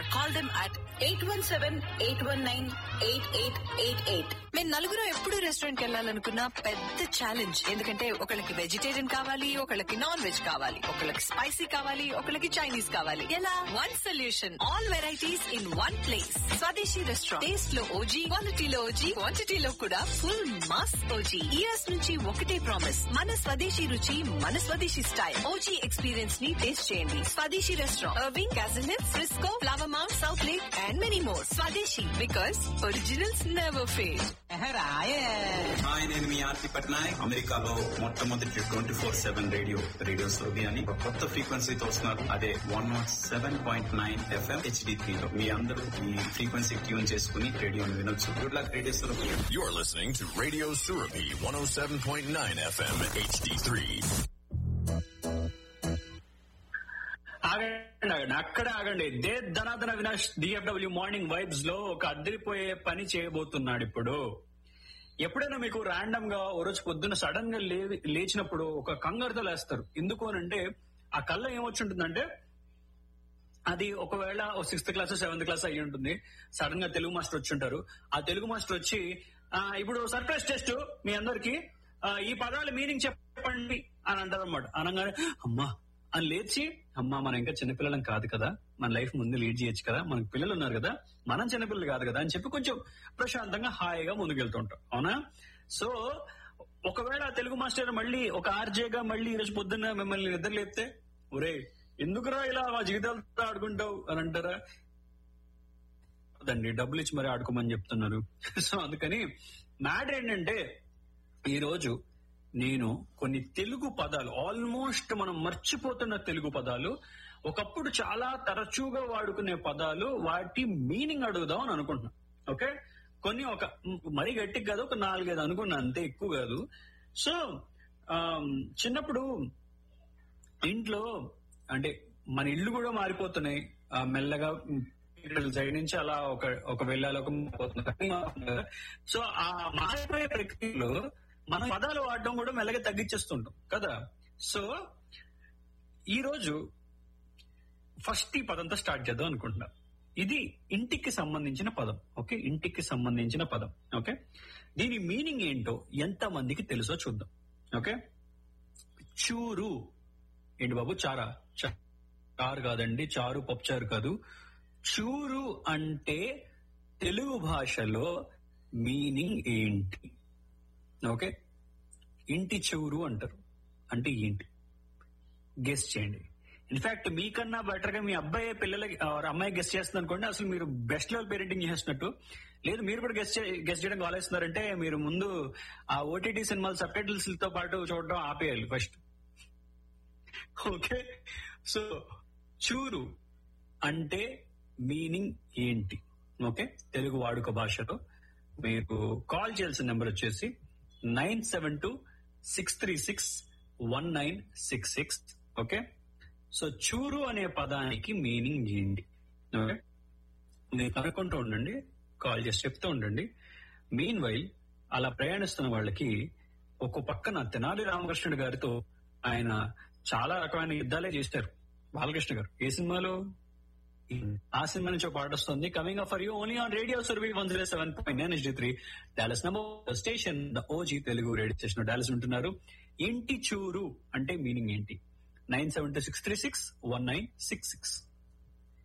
or call them at 817-819-8888. మేము నలుగురు ఎప్పుడు రెస్టారెంట్ కి వెళ్ళాలనుకున్న పెద్ద ఛాలెంజ్ ఎందుకంటే ఒకళ్ళకి వెజిటేరియన్ కావాలి ఒకళ్ళకి నాన్ వెజ్ కావాలి ఒకళ్ళకి స్పైసీ కావాలి ఒకళ్ళకి చైనీస్ కావాలి ఎలా one solution all varieties in one place Swadeshi restaurant taste లో ఓజీ క్వాలిటీలో ఓజీ క్వాంటిటీలో కూడా ఫుల్ మాస్ ఓజీ ఇయర్స్ నుంచి ఒకటే ప్రామిస్ మన స్వదేశీ రుచి మన స్వదేశీ స్టైల్ ఓజీ ఎక్స్పీరియన్స్ ని టేస్ట్ చేయండి Swadeshi restaurant Irving Castle Hills Frisco Flower Mound Southlake and many more Swadeshi because originals never fail hi నేను మీ ఆర్తి పట్నాయక్ అమెరికాలో మొట్టమొదటి twenty four seven radio radio Sobi అని ఒక కొత్త ఫ్రీక్వెన్సీతో వస్తున్నారు అదే one nought seven point nine FM HD three లో మీ అందరూ ఈ ఫ్రీక్వెన్సీ ట్యూన్ చేసుకుని రేడియోని వినొచ్చు good luck radio Sobi You're listening to Radio Surapi 107.9 FM HD3. ఆగండి ఆగండి అక్కడే ఆగండి దే ధనాధన వినాష్ డిఎఫ్డబ్ల్యూ మార్నింగ్ వైబ్స్ లో ఒక అద్దరిపోయే పని చేయబోతున్నాడు ఇప్పుడు ఎప్పుడైనా మీకు ర్యాండమ్ గా ఓ రోజు పొద్దున్న సడన్ గా లే- లేచినప్పుడు ఒక కంగారుతో లేస్తారు ఎందుకు అని అంటే ఆ కళ్ళ ఏమొచ్చి ఉంటుందంటే అది ఒకవేళ ఓ సిక్స్త్ క్లాస్ సెవెంత్ క్లాస్ అయ్యి ఉంటుంది సడన్ గా తెలుగు మాస్టర్ వచ్చి ఉంటారు ఆ తెలుగు మాస్టర్ వచ్చి ఆ, ఇప్పుడు సర్ప్రైజ్ టెస్ట్ మీ అందరికి ఆ, ఈ పదాల మీనింగ్ చెప్పండి అని అంటారు అనమాట అనగానే అమ్మా అని లేచి అమ్మా మనం ఇంకా చిన్నపిల్లలం కాదు కదా మన లైఫ్ ముందు లీడ్ చేయొచ్చు కదా మనకు పిల్లలు ఉన్నారు కదా మనం చిన్నపిల్లలు కాదు కదా అని చెప్పి కొంచెం ప్రశాంతంగా హాయిగా ముందుకెళ్తుంటాం అవునా సో ఒకవేళ ఆ తెలుగు మాస్టర్ మళ్ళీ ఒక ఆర్జేగా మళ్ళీ ఈ రోజు పొద్దున్న మిమ్మల్ని నిద్ర లేపితే ఒరే ఎందుకురా ఇలా మా జీవితాలతో ఆడుకుంటావు అని అంటారా దండి డబ్బులు ఇచ్చి మరి ఆడుకోమని చెప్తున్నారు సో అందుకని మ్యాటర్ ఏంటంటే ఈ రోజు నేను కొన్ని తెలుగు పదాలు ఆల్మోస్ట్ మనం మర్చిపోతున్న తెలుగు పదాలు ఒకప్పుడు చాలా తరచుగా వాడుకునే పదాలు వాటి మీనింగ్ అడుగుదాం అని అనుకుంటున్నాను ఓకే కొన్ని ఒక మరీ గట్టిగా కాదు ఒక నాలుగైదు అనుకున్నా అంతే ఎక్కువ కాదు సో ఆమ్, చిన్నప్పుడు ఇంట్లో అంటే మన ఇల్లు కూడా మారిపోతున్నాయి ఆ, మెల్లగా సైడ్ నుంచి అలా ఒక ఒక వెళ్ళాలి ఒక పోతుంది. సో ఆ మారిపోయే ప్రక్రియలో మన పదాలు వాడడం కూడా మెల్లగా తగ్గించేస్తుంటాం కదా సో ఈ రోజు ఫస్ట్ ఈ పదంతో స్టార్ట్ చేద్దాం అనుకుంటున్నా ఇది ఇంటికి సంబంధించిన పదం ఓకే ఇంటికి సంబంధించిన పదం ఓకే దీని మీనింగ్ ఏంటో ఎంత మందికి తెలుసో చూద్దాం ఓకే చూరు ఏంటి బాబు చారా చ- చారు కాదండి చారు పప్పుచారు కాదు చూరు అంటే తెలుగు భాషలో మీనింగ్ ఏంటి ఓకే ఇంటి చూరు అంటారు అంటే ఏంటి గెస్ట్ చేయండి ఇన్ఫాక్ట్ మీకన్నా బెటర్ గా మీ అబ్బాయి పిల్లలకి or అమ్మాయి గెస్ట్ చేస్తుంది అనుకోండి అసలు మీరు బెస్ట్ లెవెల్ పేరెంటింగ్ చేస్తున్నట్టు లేదు మీరు కూడా గెస్ట్ గెస్ట్ చేయడం ఆలోచిస్తున్నారంటే మీరు ముందు ఆ ఓటీటీ సినిమాలు సబ్ టైటిల్స్ తో పాటు చూడడం ఆపేయాలి ఫస్ట్ ఓకే సో చూరు అంటే మీనింగ్ ఏంటి ఓకే తెలుగు వాడుక భాషలో మీకు కాల్ చేయాల్సిన నెంబర్ వచ్చేసి nine seven two six three six one nine six six okay so చూరు అనే పదానికి మీనింగ్ ఏంటి ఓకే మీరు కనుక్కుంటూ ఉండండి కాల్ చేసి చెప్తూ ఉండండి మీన్ వైల్ అలా ప్రయాణిస్తున్న వాళ్ళకి ఒక పక్కన తెనాలి రామకృష్ణుడు గారితో ఆయన చాలా రకమైన యుద్ధాలే చేశారు బాలకృష్ణ గారు ఏ సినిమాలో ఆ సినిమా నుంచి ఒక పాట వస్తుంది coming up for you only on radio సర్వీ one zero seven point nine HD three Dallas number station the OG Telugu radio station Dallas ఉంటున్నారు ఇంటి చూరు అంటే మీనింగ్ ఏంటి nine seven two six three six one nine six six